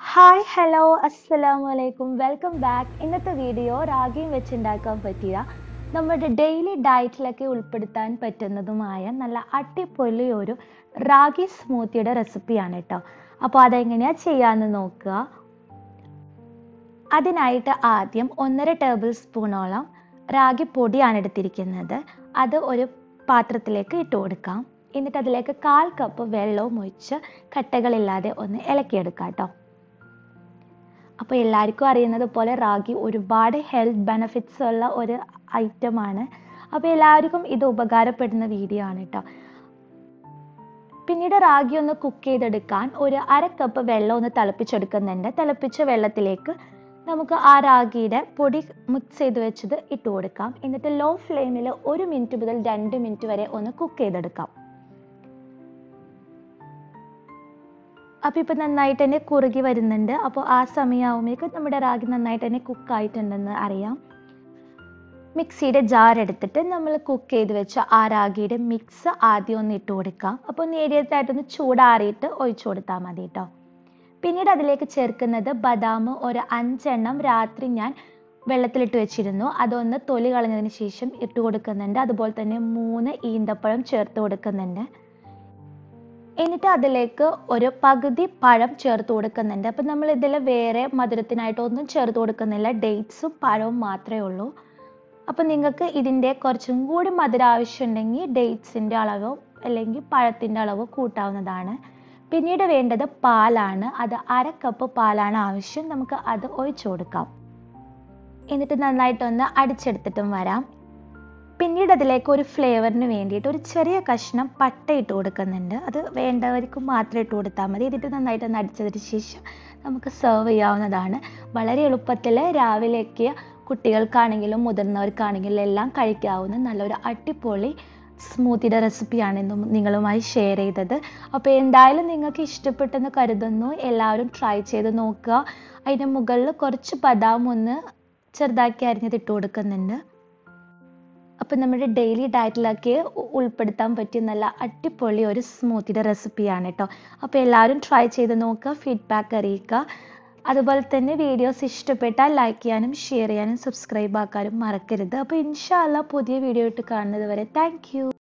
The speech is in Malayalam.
ഹായ് ഹലോ അസ്സലാമു അലൈക്കും വെൽക്കം ബാക്ക് ഇന്നത്തെ വീഡിയോ റാഗിയും വെച്ചുണ്ടാക്കാൻ പറ്റിയ നമ്മുടെ ഡെയിലി ഡയറ്റിലൊക്കെ ഉൾപ്പെടുത്താൻ പറ്റുന്നതുമായ നല്ല അടിപൊളി ഒരു റാഗി സ്മൂത്തിയുടെ റെസിപ്പിയാണ് കേട്ടോ അപ്പോൾ അതെങ്ങനെയാ ചെയ്യാന്ന് നോക്കുക അതിനായിട്ട് ആദ്യം ഒന്നര ടേബിൾ സ്പൂണോളം റാഗി പൊടിയാണ് എടുത്തിരിക്കുന്നത് അത് ഒരു പാത്രത്തിലേക്ക് ഇട്ട് കൊടുക്കാം എന്നിട്ട് അതിലേക്ക് കാൽ കപ്പ് വെള്ളവും ഒഴിച്ച് കട്ടകളില്ലാതെ ഒന്ന് ഇളക്കിയെടുക്കാം കേട്ടോ അപ്പോൾ എല്ലാവർക്കും അറിയുന്നത് പോലെ റാഗി ഒരുപാട് ഹെൽത്ത് ബെനഫിറ്റ്സ് ഉള്ള ഒരു ഐറ്റമാണ് അപ്പോൾ എല്ലാവർക്കും ഇത് ഉപകാരപ്പെടുന്ന വീഡിയോ ആണ് കേട്ടോ പിന്നീട് റാഗി ഒന്ന് കുക്ക് ചെയ്തെടുക്കാൻ ഒരു അര കപ്പ് വെള്ളം ഒന്ന് തിളപ്പിച്ചെടുക്കുന്നുണ്ട് തിളപ്പിച്ച വെള്ളത്തിലേക്ക് നമുക്ക് ആ റാഗിയുടെ പൊടി മിക്സ് ചെയ്ത് വെച്ചത് ഇട്ട് കൊടുക്കാം എന്നിട്ട് ലോ ഫ്ലെയിമിൽ ഒരു മിനിറ്റ് മുതൽ രണ്ട് മിനിറ്റ് വരെ ഒന്ന് കുക്ക് ചെയ്തെടുക്കാം അപ്പോൾ ഇപ്പോൾ നന്നായിട്ട് തന്നെ കുറുകി വരുന്നുണ്ട് അപ്പോൾ ആ സമയമാകുമ്പോഴേക്കും നമ്മുടെ റാഗി നന്നായിട്ട് തന്നെ കുക്ക് ആയിട്ടുണ്ടെന്ന് അറിയാം മിക്സിയുടെ ജാർ എടുത്തിട്ട് നമ്മൾ കുക്ക് ചെയ്ത് വെച്ച ആ റാഗിയുടെ മിക്സ് ആദ്യം ഒന്ന് ഇട്ട് കൊടുക്കാം അപ്പോൾ നേരിയതായിട്ടൊന്ന് ചൂടാറിയിട്ട് ഒഴിച്ചു കൊടുത്താൽ മതി കേട്ടോ പിന്നീട് അതിലേക്ക് ചേർക്കുന്നത് ബദാം ഒരു അഞ്ചെണ്ണം രാത്രി ഞാൻ വെള്ളത്തിലിട്ട് വെച്ചിരുന്നു അതൊന്ന് തൊലി കളഞ്ഞതിന് ശേഷം ഇട്ട് കൊടുക്കുന്നുണ്ട് അതുപോലെ തന്നെ മൂന്ന് ഈന്തപ്പഴം ചേർത്ത് കൊടുക്കുന്നുണ്ട് എന്നിട്ട് അതിലേക്ക് ഒരു പകുതി പഴം ചേർത്ത് കൊടുക്കുന്നുണ്ട് അപ്പം നമ്മൾ ഇതിൽ വേറെ മധുരത്തിനായിട്ട് ഒന്നും ചേർത്ത് കൊടുക്കുന്നില്ല ഡേറ്റ്സും പഴവും മാത്രമേ ഉള്ളൂ അപ്പം നിങ്ങൾക്ക് ഇതിൻ്റെ കുറച്ചും കൂടി മധുരം ആവശ്യമുണ്ടെങ്കിൽ ഡേറ്റ്സിൻ്റെ അളവോ അല്ലെങ്കിൽ പഴത്തിൻ്റെ അളവോ കൂട്ടാവുന്നതാണ് പിന്നീട് വേണ്ടത് പാലാണ് അത് അര കപ്പ് പാലാണ് ആവശ്യം നമുക്ക് അത് ഒഴിച്ചു കൊടുക്കാം എന്നിട്ട് നന്നായിട്ടൊന്ന് അടിച്ചെടുത്തിട്ടും വരാം പിന്നീട് അതിലേക്ക് ഒരു ഫ്ലേവറിന് വേണ്ടിയിട്ട് ഒരു ചെറിയ കഷ്ണം പട്ട ഇട്ട് കൊടുക്കുന്നുണ്ട് അത് വേണ്ടവർക്ക് മാത്രം ഇട്ട് കൊടുത്താൽ മതി എന്നിട്ട് നന്നായിട്ട് ഒന്ന് അടിച്ചതിന് ശേഷം നമുക്ക് സെർവ് ചെയ്യാവുന്നതാണ് വളരെ എളുപ്പത്തിൽ രാവിലെയൊക്കെ കുട്ടികൾക്കാണെങ്കിലും മുതിർന്നവർക്കാണെങ്കിലും എല്ലാം കഴിക്കാവുന്ന നല്ലൊരു അടിപൊളി സ്മൂത്തിയുടെ റെസിപ്പിയാണ് ഇന്നും നിങ്ങളുമായി ഷെയർ ചെയ്തത് അപ്പോൾ എന്തായാലും നിങ്ങൾക്ക് ഇഷ്ടപ്പെട്ടെന്ന് കരുതുന്നു എല്ലാവരും ട്രൈ ചെയ്ത് നോക്കുക അതിന് മുകളിൽ കുറച്ച് ബദാം ഒന്ന് ചെറുതാക്കി അരിഞ്ഞത് ഇട്ട് കൊടുക്കുന്നുണ്ട് അപ്പം നമ്മുടെ ഡെയിലി ഡയറ്റിലൊക്കെ ഉൾപ്പെടുത്താൻ പറ്റിയ നല്ല അടിപൊളി ഒരു സ്മൂത്തിയുടെ റെസിപ്പിയാണ് കേട്ടോ അപ്പോൾ എല്ലാവരും ട്രൈ ചെയ്ത് നോക്കുക ഫീഡ്ബാക്ക് അറിയിക്കുക അതുപോലെ തന്നെ വീഡിയോസ് ഇഷ്ടപ്പെട്ടാൽ ലൈക്ക് ചെയ്യാനും ഷെയർ ചെയ്യാനും സബ്സ്ക്രൈബ് ആക്കാനും മറക്കരുത് അപ്പോൾ ഇൻഷാല്ല പുതിയ വീഡിയോ ഇട്ട് കാണുന്നത് വരെ താങ്ക്